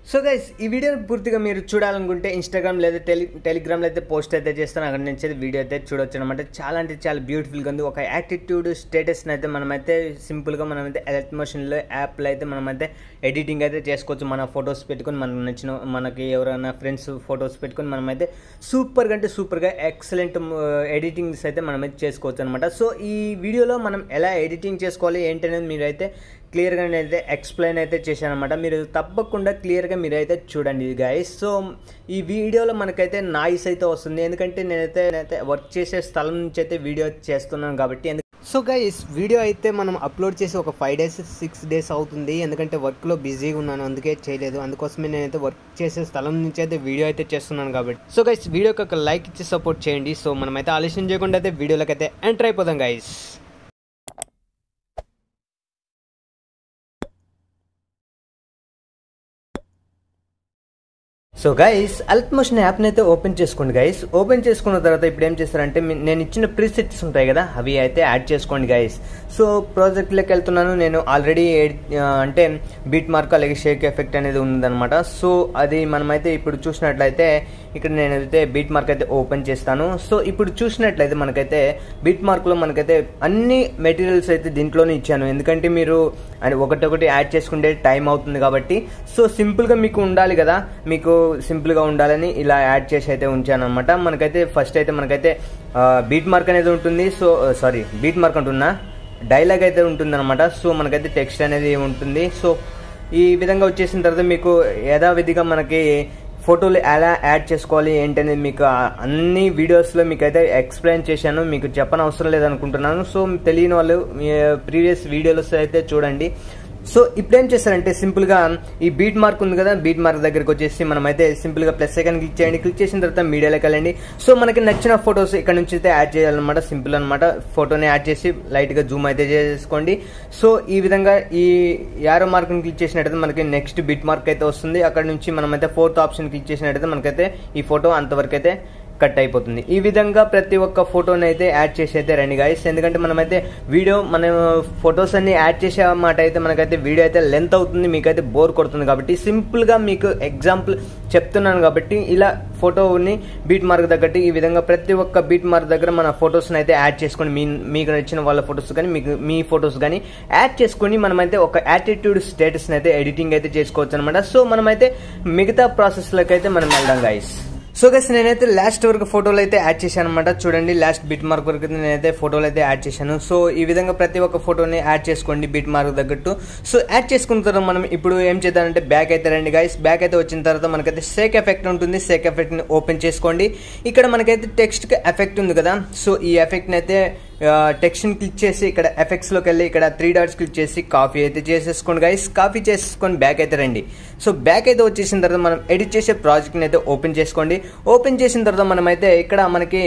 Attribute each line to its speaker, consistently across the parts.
Speaker 1: so guys ఈ వీడియోని పూర్తిగా మీరు చూడాలనుకుంటే ఇన్స్టాగ్రామ్ లేదా టెలి టెలిగ్రామ్లో అయితే పోస్ట్ అయితే చేస్తాను అక్కడ నుంచి అయితే వీడియో అయితే చూడొచ్చు అనమాట చాలా అంటే చాలా బ్యూటిఫుల్గా ఉంది ఒక యాటిట్యూడ్ స్టేటస్ని అయితే మనమైతే సింపుల్గా మనమైతే ఎలక్ట్ మోషన్లో యాప్లో అయితే మనమైతే ఎడిటింగ్ అయితే చేసుకోవచ్చు మన ఫొటోస్ పెట్టుకొని మనకు నచ్చిన మనకి ఎవరైనా ఫ్రెండ్స్ ఫొటోస్ పెట్టుకొని మనమైతే సూపర్గా అంటే సూపర్గా ఎక్సలెంట్ ఎడిటింగ్స్ అయితే మనమైతే చేసుకోవచ్చు అనమాట సో ఈ వీడియోలో మనం ఎలా ఎడిటింగ్ చేసుకోవాలి ఏంటనేది మీరైతే క్లియర్గా నేనైతే ఎక్స్ప్లెయిన్ అయితే చేశాను అనమాట మీరు తప్పకుండా క్లియర్గా మీరైతే చూడండి గాయస్ సో ఈ వీడియోలో మనకైతే నాయిస్ అయితే వస్తుంది ఎందుకంటే నేనైతే నేనైతే వర్క్ చేసే స్థలం నుంచి అయితే వీడియో చేస్తున్నాను కాబట్టి ఎందు- సో గైస్ వీడియో అయితే మనం అప్లోడ్ చేసి ఒక ఫైవ్ డేస్ సిక్స్ డేస్ అవుతుంది ఎందుకంటే వర్క్లో బిజీగా ఉన్నాను అందుకే చేయలేదు అందుకోసమే నేనైతే వర్క్ చేసే స్థలం నుంచి అయితే వీడియో అయితే చేస్తున్నాను కాబట్టి సో గైస్ వీడియోకి ఒక లైక్ ఇచ్చి సపోర్ట్ చేయండి సో మనమైతే ఆలస్యం చేయకుండా అయితే వీడియోలోకి అయితే ఎంటర్ అయిపోదాం guys so guys Alight Motion యాప్ని అయితే ఓపెన్ చేసుకోండి గైస్ ఓపెన్ చేసుకున్న తర్వాత ఇప్పుడు ఏం చేస్తారంటే మీ- నేను ఇచ్చిన ప్రీసెట్స్ ఉంటాయి కదా అవి అయితే యాడ్ చేసుకోండి గైస్ సో ప్రాజెక్ట్లోకి వెళ్తున్నాను నేను ఆల్రెడీ అంటే బీట్ మార్క్ అలాగే షేక్ ఎఫెక్ట్ అనేది ఉందన్నమాట సో అది మనమైతే ఇప్పుడు చూసినట్లయితే ఇక్కడ నేను అయితే బీట్ మార్క్ అయితే ఓపెన్ చేస్తాను సో ఇప్పుడు చూసినట్లయితే మనకైతే బీట్ మార్క్లో మనకైతే అన్ని మెటీరియల్స్ అయితే దీంట్లోనే ఇచ్చాను ఎందుకంటే మీరు అని ఒకటొకటి యాడ్ చేసుకుంటే టైం అవుతుంది కాబట్టి సో సింపుల్గా మీకు ఉండాలి కదా మీకు సింపుల్గా ఉండాలని ఇలా యాడ్ చేసి అయితే ఉంచాను అనమాట మనకైతే ఫస్ట్ అయితే మనకైతే బీట్ మార్క్ అనేది ఉంటుంది సో సారీ బీట్ మార్క్ అంటున్నా డైలాగ్ అయితే ఉంటుంది అనమాట సో మనకైతే టెక్స్ట్ అనేది ఉంటుంది సో ఈ విధంగా వచ్చేసిన తర్వాత మీకు యథావిధిగా మనకి ఫోటోలు ఎలా యాడ్ చేసుకోవాలి ఏంటనేది మీకు ఆ అన్ని వీడియోస్లో మీకు అయితే ఎక్స్ప్లెయిన్ చేశాను మీకు చెప్పని అవసరం లేదనుకుంటున్నాను సో తెలియని వాళ్ళు ప్రీవియస్ వీడియోస్ అయితే చూడండి సో ఇప్పుడు ఏం చేస్తారంటే సింపుల్ గా ఈ బీట్ మార్క్ ఉంది కదా బీట్ మార్క్ దగ్గరికి వచ్చేసి మనం అయితే సింపుల్ గా ప్లస్ సెకండ్ క్లిక్ చేయండి క్లిక్ చేసిన తర్వాత మీడియాలోకి వెళ్ళండి సో మనకి నచ్చిన ఫొటోస్ ఇక్కడ నుంచి అయితే యాడ్ చేయాలన్నమాట సింపుల్ అనమాట ఫోటోని యాడ్ చేసి లైట్ గా జూమ్ అయితే చేసుకోండి సో ఈ విధంగా ఈ యారో మార్క్ ని క్లిక్ చేసినట్టయితే మనకి నెక్స్ట్ బిట్ మార్క్ అయితే వస్తుంది అక్కడ నుంచి మనం అయితే ఫోర్త్ ఆప్షన్ క్లిక్ చేసినట్టయితే మనకైతే ఈ ఫోటో అంతవరకు అయితే కట్ అయిపోతుంది ఈ విధంగా ప్రతి ఒక్క ఫోటోని అయితే యాడ్ చేసి అయితే రండి గాయస్ ఎందుకంటే మనమైతే వీడియో మన ఫొటోస్ అన్ని యాడ్ చేసే మాట అయితే మనకైతే వీడియో అయితే లెంత్ అవుతుంది మీకైతే బోర్ కొడుతుంది కాబట్టి సింపుల్గా మీకు ఎగ్జాంపుల్ చెప్తున్నాను కాబట్టి ఇలా ఫోటోని బీట్ మార్క్ తగ్గట్టు ఈ విధంగా ప్రతి ఒక్క బీట్ మార్క్ దగ్గర మన ఫొటోస్ని అయితే యాడ్ చేసుకొని మీ మీకు నచ్చిన వాళ్ళ ఫొటోస్ కానీ మీకు మీ ఫొటోస్ కానీ యాడ్ చేసుకొని మనమైతే ఒక యాటిట్యూడ్ స్టేటస్ని అయితే ఎడిటింగ్ అయితే చేసుకోవచ్చు అనమాట సో మనమైతే మిగతా ప్రాసెస్లోకి అయితే మనం వెళ్దాం గాయస్ సో గైస్ నేనైతే లాస్ట్ వరకు ఫోటోలు అయితే యాడ్ చేశాను అనమాట చూడండి లాస్ట్ బిట్ మార్క్ వరకు అయితే నేనైతే ఫోటోలు అయితే యాడ్ చేశాను సో ఈ విధంగా ప్రతి ఒక్క ఫోటోని యాడ్ చేసుకోండి బిట్ మార్క్ తగ్గట్టు సో యాడ్ చేసుకున్న తర్వాత మనం ఇప్పుడు ఏం చేద్దామంటే బ్యాక్ అయితే రండి గైస్ బ్యాక్ అయితే వచ్చిన తర్వాత మనకైతే సేక్ ఎఫెక్ట్ ఉంటుంది సేక్ ఎఫెక్ట్ని ఓపెన్ చేసుకోండి ఇక్కడ మనకైతే టెక్స్ట్కి ఎఫెక్ట్ ఉంది కదా సో ఈ ఎఫెక్ట్ని అయితే టెక్స్ట్ని క్లిక్ చేసి ఇక్కడ ఎఫెక్ట్స్లోకి వెళ్ళి ఇక్కడ త్రీ డాట్స్ క్లిక్ చేసి కాపీ అయితే చేసేసుకోండి గైస్ కాపీ చేసుకొని బ్యాక్ అయితే రండి సో బ్యాక్ అయితే వచ్చేసిన తర్వాత మనం ఎడిట్ చేసే ప్రాజెక్ట్ని అయితే ఓపెన్ చేసుకోండి ఓపెన్ చేసిన తర్వాత మనమైతే ఇక్కడ మనకి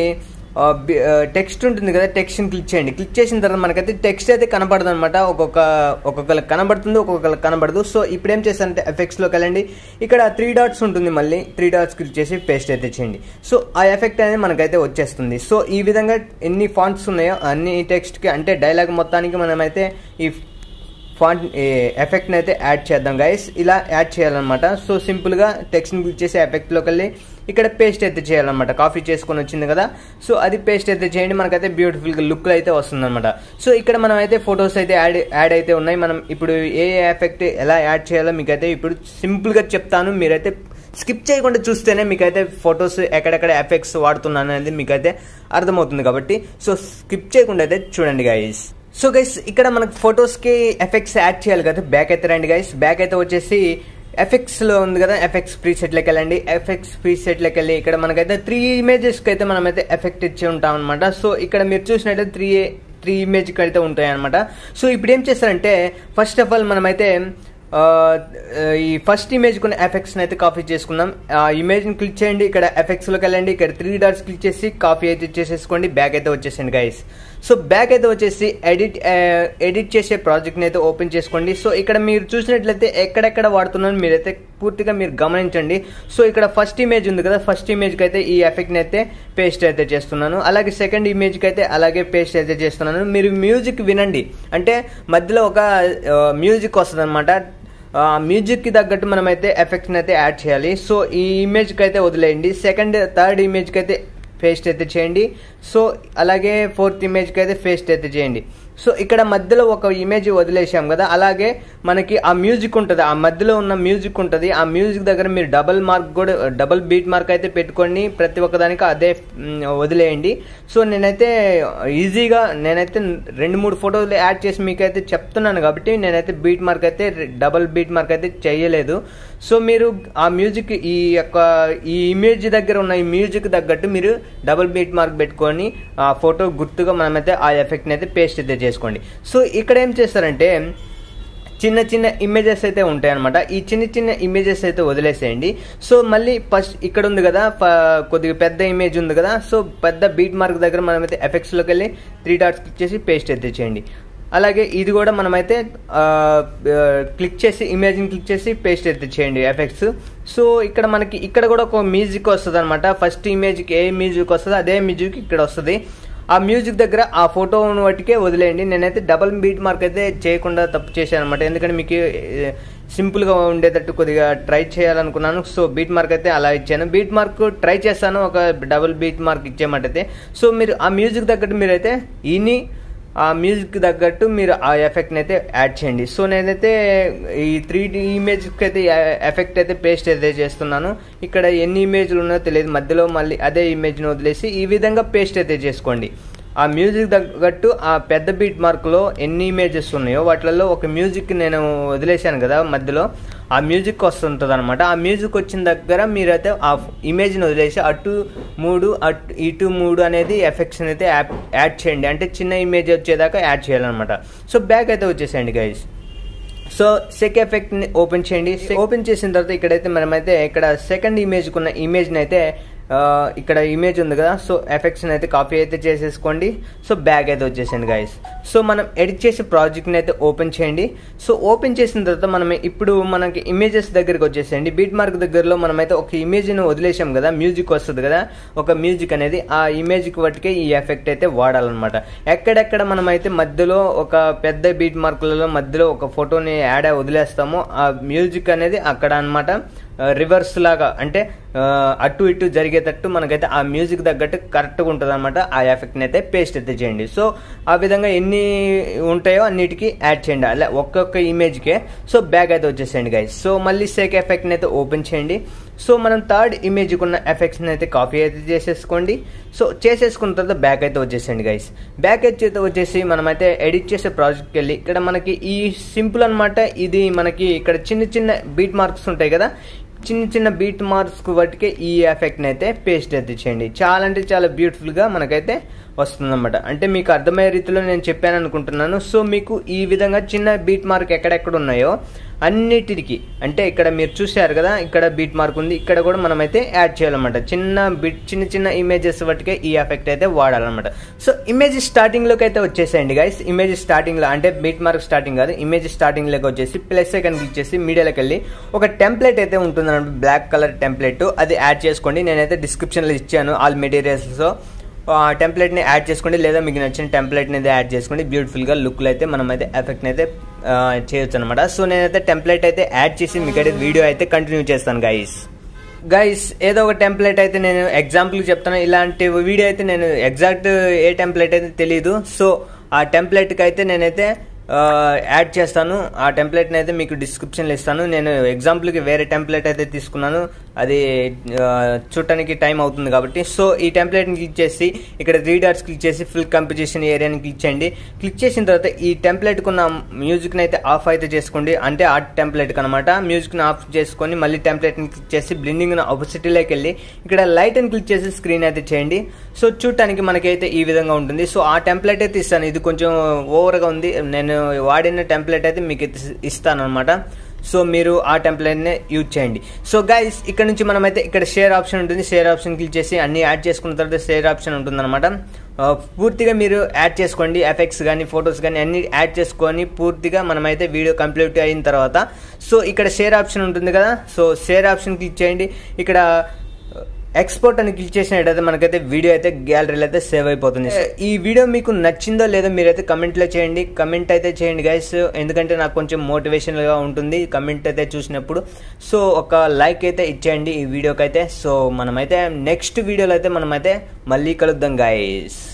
Speaker 1: టెక్స్ట్ ఉంటుంది కదా టెక్స్ట్ని క్లిక్ చేయండి క్లిక్ చేసిన తర్వాత మనకైతే టెక్స్ట్ అయితే కనబడదు అనమాట ఒక్కొక్క ఒక్కొక్కరికి కనబడుతుంది ఒక్కొక్కరికి కనబడదు సో ఇప్పుడు ఏం చేస్తారంటే ఎఫెక్ట్స్లోకి వెళ్ళండి ఇక్కడ త్రీ డాట్స్ ఉంటుంది మళ్ళీ త్రీ డాట్స్ క్లిక్ చేసి పేస్ట్ అయితే చేయండి సో ఆ ఎఫెక్ట్ అనేది మనకైతే వచ్చేస్తుంది సో ఈ విధంగా ఎన్ని ఫాంట్స్ ఉన్నాయో అన్ని టెక్స్ట్కి అంటే డైలాగ్ మొత్తానికి మనమైతే ఈ ఫాంట్ ఎఫెక్ట్ని అయితే యాడ్ చేద్దాం గైస్ ఇలా యాడ్ చేయాలన్నమాట సో సింపుల్గా టెక్స్ట్ని క్లిక్ చేసి ఎఫెక్ట్లోకి వెళ్ళి ఇక్కడ పేస్ట్ అయితే చేయాలన్నమాట కాఫీ చేసుకొని వచ్చింది కదా సో అది పేస్ట్ అయితే చేయండి మనకైతే బ్యూటిఫుల్గా లుక్ అయితే వస్తుందన్నమాట సో ఇక్కడ మనం అయితే ఫొటోస్ అయితే యాడ్ యాడ్ అయితే ఉన్నాయి మనం ఇప్పుడు ఏ ఏ ఎఫెక్ట్ ఎలా యాడ్ చేయాలో మీకైతే ఇప్పుడు సింపుల్గా చెప్తాను మీరైతే స్కిప్ చేయకుండా చూస్తేనే మీకైతే ఫొటోస్ ఎక్కడెక్కడ ఎఫెక్ట్స్ వాడుతున్నాను అనేది మీకైతే అర్థమవుతుంది కాబట్టి సో స్కిప్ చేయకుండా అయితే చూడండి గైస్ సో గైస్ ఇక్కడ మనకు ఫొటోస్కి ఎఫెక్ట్స్ యాడ్ చేయాలి కదా బ్యాక్ అయితే రండి గైస్ బ్యాక్ అయితే వచ్చేసి ఎఫెక్ట్స్లో ఉంది కదా ఎఫెక్ట్స్ ప్రీ సెట్లోకి వెళ్ళండి ఎఫెక్ట్స్ ప్రీ సెట్లోకి వెళ్ళి ఇక్కడ మనకైతే త్రీ ఇమేజెస్కి అయితే మనమైతే ఎఫెక్ట్ ఇచ్చి ఉంటాం అనమాట సో ఇక్కడ మీరు చూసినట్టయితే త్రీ త్రీ ఇమేజ్కి అయితే ఉంటాయి అనమాట సో ఇప్పుడు ఏం చేస్తారంటే ఫస్ట్ ఆఫ్ ఆల్ మనమైతే ఈ ఫస్ట్ ఇమేజ్ కొన్ని ఎఫెక్ట్స్ అయితే కాపీ చేసుకుందాం ఆ ఇమేజ్ని క్లిక్ చేయండి ఇక్కడ ఎఫెక్ట్స్లోకి వెళ్ళండి ఇక్కడ త్రీ డాట్స్ క్లిక్ చేసి కాపీ అయితే చేసేసుకోండి బ్యాక్ అయితే వచ్చేసండి గైస్ సో బ్యాక్ అయితే వచ్చేసి ఎడిట్ ఎడిట్ చేసే ప్రాజెక్ట్ని అయితే ఓపెన్ చేసుకోండి సో ఇక్కడ మీరు చూసినట్లయితే ఎక్కడెక్కడ వాడుతున్నాను మీరైతే పూర్తిగా మీరు గమనించండి సో ఇక్కడ ఫస్ట్ ఇమేజ్ ఉంది కదా ఫస్ట్ ఇమేజ్కి అయితే ఈ ఎఫెక్ట్ని అయితే పేస్ట్ అయితే చేస్తున్నాను అలాగే సెకండ్ ఇమేజ్కి అయితే అలాగే పేస్ట్ అయితే చేస్తున్నాను మీరు మ్యూజిక్ వినండి అంటే మధ్యలో ఒక మ్యూజిక్ వస్తుంది అనమాట మ్యూజిక్కి తగ్గట్టు మనమైతే ఎఫెక్ట్ని అయితే యాడ్ చేయాలి సో ఈ ఇమేజ్కి అయితే వదిలేయండి సెకండ్ థర్డ్ ఇమేజ్కి అయితే పేస్ట్ అయితే చేయండి సో అలాగే ఫోర్త్ ఇమేజ్కి అయితే పేస్ట్ అయితే చేయండి సో ఇక్కడ మధ్యలో ఒక ఇమేజ్ వదిలేసాం కదా అలాగే మనకి ఆ మ్యూజిక్ ఉంటుంది ఆ మధ్యలో ఉన్న మ్యూజిక్ ఉంటుంది ఆ మ్యూజిక్ దగ్గర మీరు డబల్ మార్క్ కూడా డబల్ బీట్ మార్క్ అయితే పెట్టుకొని ప్రతి ఒక్కదానికి అదే మ్, వదిలేయండి సో నేనైతే ఈజీగా నేనైతే రెండు మూడు ఫోటోలు యాడ్ చేసి మీకైతే చెప్తున్నాను కాబట్టి నేనైతే బీట్ మార్క్ అయితే డబల్ బీట్ మార్క్ అయితే చేయలేదు సో మీరు ఆ మ్యూజిక్ ఈ యొక్క ఈ ఇమేజ్ దగ్గర ఉన్న ఈ మ్యూజిక్ తగ్గట్టు మీరు డబుల్ బీట్ మార్క్ పెట్టుకొని ఆ ఫోటో గుర్తుగా మనమైతే ఆ ఎఫెక్ట్ని అయితే పేస్ట్ అయితే చేసుకోండి సో ఇక్కడ ఏం చేస్తారంటే చిన్న చిన్న ఇమేజెస్ అయితే ఉంటాయి అనమాట ఈ చిన్న చిన్న ఇమేజెస్ అయితే వదిలేసేయండి సో మళ్ళీ ఫస్ట్ ఇక్కడ ఉంది కదా ప- కొద్దిగా పెద్ద ఇమేజ్ ఉంది కదా సో పెద్ద బీట్ మార్క్ దగ్గర మనమైతే ఎఫెక్ట్స్లోకి వెళ్ళి త్రీ డాట్స్ క్లిక్ చేసి పేస్ట్ అయితే చేయండి అలాగే ఇది కూడా మనమైతే ఆ, ఆ, క్లిక్ చేసి ఇమేజ్ని క్లిక్ చేసి పేస్ట్ అయితే చేయండి ఎఫెక్ట్స్ సో ఇక్కడ మనకి ఇక్కడ కూడా ఒక మ్యూజిక్ వస్తుంది అనమాట ఫస్ట్ ఇమేజ్కి ఏ మ్యూజిక్ వస్తుందో అదే మ్యూజిక్ ఇక్కడ వస్తుంది ఆ మ్యూజిక్ దగ్గర ఆ ఫోటో వాటికే వదిలేయండి నేనైతే డబల్ బీట్ మార్క్ అయితే చేయకుండా తప్పు చేశాను అనమాట ఎందుకంటే మీకు ఏ, సింపుల్గా ఉండేటట్టు కొద్దిగా ట్రై చేయాలనుకున్నాను సో బీట్ మార్క్ అయితే అలా ఇచ్చాను బీట్ మార్క్ ట్రై చేస్తాను ఒక డబుల్ బీట్ మార్క్ ఇచ్చేయమంటైతే సో మీరు ఆ మ్యూజిక్ తగ్గట్టు మీరైతే ఈని ఆ మ్యూజిక్ తగ్గట్టు మీరు ఆ ఎఫెక్ట్ని అయితే యాడ్ చేయండి సో నేనైతే ఈ త్రీ డి ఇమేజ్కి అయితే ఎఫెక్ట్ అయితే పేస్ట్ అయితే చేస్తున్నాను ఇక్కడ ఎన్ని ఇమేజ్లు ఉన్నాయో తెలియదు మధ్యలో మళ్ళీ అదే ఇమేజ్ని వదిలేసి ఈ విధంగా పేస్ట్ అయితే చేసుకోండి ఆ మ్యూజిక్ తగ్గట్టు ఆ పెద్ద బీట్ మార్క్లో ఎన్ని ఇమేజెస్ ఉన్నాయో వాటిలలో ఒక మ్యూజిక్ నేను వదిలేశాను కదా మధ్యలో ఆ మ్యూజిక్ వస్తుంటుంది అనమాట ఆ మ్యూజిక్ వచ్చిన దగ్గర మీరైతే ఆ ఇమేజ్ని వదిలేసి అటు మూడు అటు ఇటు మూడు అనేది ఎఫెక్ట్స్ అయితే యాప్ యాడ్ చేయండి అంటే చిన్న ఇమేజ్ వచ్చేదాకా యాడ్ చేయాలన్నమాట సో బ్యాక్ అయితే వచ్చేసేయండి గైస్ సో సెక్ ఎఫెక్ట్ ని ఓపెన్ చేయండి ఓపెన్ చేసిన తర్వాత ఇక్కడైతే మనమైతే ఇక్కడ సెకండ్ ఇమేజ్ కున్న ఇమేజ్ ని అయితే ఆ, ఇక్కడ ఇమేజ్ ఉంది కదా సో ఎఫెక్ట్స్ అయితే కాపీ అయితే చేసేసుకోండి సో బ్యాగ్ అయితే వచ్చేసింది గైస్ సో మనం ఎడిట్ చేసే ప్రాజెక్ట్ని అయితే ఓపెన్ చేయండి సో ఓపెన్ చేసిన తర్వాత మనం ఇప్పుడు మనకి ఇమేజెస్ దగ్గరికి వచ్చేసేయండి బీట్ మార్క్ దగ్గరలో మనమైతే ఒక ఇమేజ్ని వదిలేసాం కదా మ్యూజిక్ వస్తుంది కదా ఒక మ్యూజిక్ అనేది ఆ ఇమేజ్కి బట్టికే ఈ ఎఫెక్ట్ అయితే వాడాలన్నమాట ఎక్కడెక్కడ మనమైతే మధ్యలో ఒక పెద్ద బీట్ మార్కులలో మధ్యలో ఒక ఫోటోని యాడ్ అయి వదిలేస్తామో ఆ మ్యూజిక్ అనేది అక్కడ అన్నమాట రివర్స్ లాగా అంటే ఆ, అటు ఇటు జరిగేటట్టు మనకైతే ఆ మ్యూజిక్ తగ్గట్టు కరెక్ట్గా ఉంటుంది అనమాట ఆ ఎఫెక్ట్ని అయితే పేస్ట్ అయితే చేయండి సో ఆ విధంగా ఎన్ని ఉంటాయో అన్నిటికీ యాడ్ చేయండి అలా ఒక్కొక్క ఇమేజ్కే సో బ్యాక్ అయితే వచ్చేసేయండి గైస్ సో మళ్ళీ సేక్ ఎఫెక్ట్ని అయితే ఓపెన్ చేయండి సో మనం థర్డ్ ఇమేజ్కి ఉన్న ఎఫెక్ట్స్ని అయితే కాపీ అయితే చేసేసుకోండి సో చేసేసుకున్న తర్వాత బ్యాక్ అయితే వచ్చేసేయండి గైస్ బ్యాక్ అయితే వచ్చేసి మనమైతే ఎడిట్ చేసే ప్రాజెక్ట్కి వెళ్ళి ఇక్కడ మనకి ఈ సింపుల్ అన్నమాట ఇది మనకి ఇక్కడ చిన్న చిన్న బీట్ మార్క్స్ ఉంటాయి కదా చిన్న చిన్న బీట్ మార్క్స్ బట్టికే ఈ ఎఫెక్ట్ని అయితే పేస్ట్ అయితే చేయండి చాలా అంటే చాలా బ్యూటిఫుల్గా మనకైతే వస్తుందన్నమాట అంటే మీకు అర్థమయ్యే రీతిలో నేను చెప్పాను అనుకుంటున్నాను సో మీకు ఈ విధంగా చిన్న బీట్ మార్క్ ఎక్కడెక్కడ ఉన్నాయో అన్నిటికి అంటే ఇక్కడ మీరు చూశారు కదా ఇక్కడ బీట్ మార్క్ ఉంది ఇక్కడ కూడా మనమైతే యాడ్ చేయాలన్నమాట చిన్న బిట్ చిన్న చిన్న ఇమేజెస్ బట్టికే ఈ ఎఫెక్ట్ అయితే వాడాలన్నమాట సో ఇమేజ్ స్టార్టింగ్లోకి అయితే వచ్చేసేయండి గైస్ ఇమేజ్ స్టార్టింగ్లో అంటే బీట్ మార్క్ స్టార్టింగ్ కాదు ఇమేజ్ స్టార్టింగ్లోకి వచ్చేసి ప్లస్ సెకండ్ క్లిక్ చేసి మీడియాలోకి వెళ్ళి ఒక టెంప్లెట్ అయితే ఉంటుంది బ్లాక్ కలర్ టెంప్లెట్ అది యాడ్ చేసుకోండి నేనైతే డిస్క్రిప్షన్లో ఇచ్చాను ఆల్ మెటీరియల్స్లో ఆ టెంప్లెట్ని యాడ్ చేసుకోండి లేదా మీకు నచ్చిన టెంప్లెట్ని అయితే యాడ్ చేసుకోండి బ్యూటిఫుల్గా లుక్లో అయితే మనం అయితే ఎఫెక్ట్ని అయితే ఆ, చేయొచ్చు అనమాట సో నేనైతే టెంప్లెట్ అయితే యాడ్ చేసి మీకు అయితే వీడియో అయితే కంటిన్యూ చేస్తాను గైస్ గైస్ ఏదో ఒక టెంప్లెట్ అయితే నేను ఎగ్జాంపుల్కి చెప్తాను ఇలాంటి వీడియో అయితే నేను ఎగ్జాక్ట్ ఏ టెంప్లెట్ అయితే తెలియదు సో ఆ టెంప్లెట్కి అయితే నేనైతే ఆ, యాడ్ చేస్తాను ఆ టెంప్లెట్ని అయితే మీకు డిస్క్రిప్షన్లో ఇస్తాను నేను ఎగ్జాంపుల్కి వేరే టెంప్లెట్ అయితే తీసుకున్నాను అది ఆ, చూడటానికి టైం అవుతుంది కాబట్టి సో ఈ టెంప్లెట్ని క్లిక్ చేసి ఇక్కడ త్రీ డాట్స్ క్లిక్ చేసి ఫుల్ కంపోజిషన్ ఏరియాని క్లిక్ చేయండి క్లిక్ చేసిన తర్వాత ఈ టెంప్లెట్కి ఉన్న మ్యూజిక్ని అయితే ఆఫ్ అయితే చేసుకోండి అంటే ఆ టెంప్లెట్కి అనమాట మ్యూజిక్ని ఆఫ్ చేసుకొని మళ్ళీ టెంప్లెట్ని క్లిక్ చేసి బ్లిండింగ్ ఆపోజిట్లోకి వెళ్ళి ఇక్కడ లైట్ అని క్లిక్ చేసి స్క్రీన్ అయితే చేయండి సో చూడటానికి మనకైతే ఈ విధంగా ఉంటుంది సో ఆ టెంప్లెట్ అయితే ఇస్తాను ఇది కొంచెం ఓవర్గా ఉంది నేను వాడిన టెంప్లెట్ అయితే మీకు ఇస్తాను అనమాట సో మీరు ఆ టెంప్లెట్నే యూజ్ చేయండి సో గైస్ ఇక్కడ నుంచి మనమైతే ఇక్కడ షేర్ ఆప్షన్ ఉంటుంది షేర్ ఆప్షన్ క్లిక్ చేసి అన్ని యాడ్ చేసుకున్న తర్వాత షేర్ ఆప్షన్ ఉంటుందన్నమాట ఆ, పూర్తిగా మీరు యాడ్ చేసుకోండి ఎఫెక్ట్స్ కానీ ఫొటోస్ కానీ అన్ని యాడ్ చేసుకొని పూర్తిగా మనమైతే వీడియో కంప్లీట్ అయిన తర్వాత సో ఇక్కడ షేర్ ఆప్షన్ ఉంటుంది కదా సో షేర్ ఆప్షన్ క్లిక్ చేయండి ఇక్కడ ఎక్స్పోర్ట్ అని క్లిక్ చేసినట్టయితే మనకైతే వీడియో అయితే గ్యాలరీలో అయితే సేవ్ అయిపోతుంది ఈ వీడియో మీకు నచ్చిందో లేదో మీరైతే కమెంట్లో చేయండి కమెంట్ అయితే చేయండి గైస్ ఎందుకంటే నాకు కొంచెం మోటివేషనల్గా ఉంటుంది కమెంట్ అయితే చూసినప్పుడు సో ఒక లైక్ అయితే ఇచ్చేయండి ఈ వీడియోకి అయితే సో మనమైతే నెక్స్ట్ వీడియోలో అయితే మనమైతే మళ్ళీ కలుద్దాం గైస్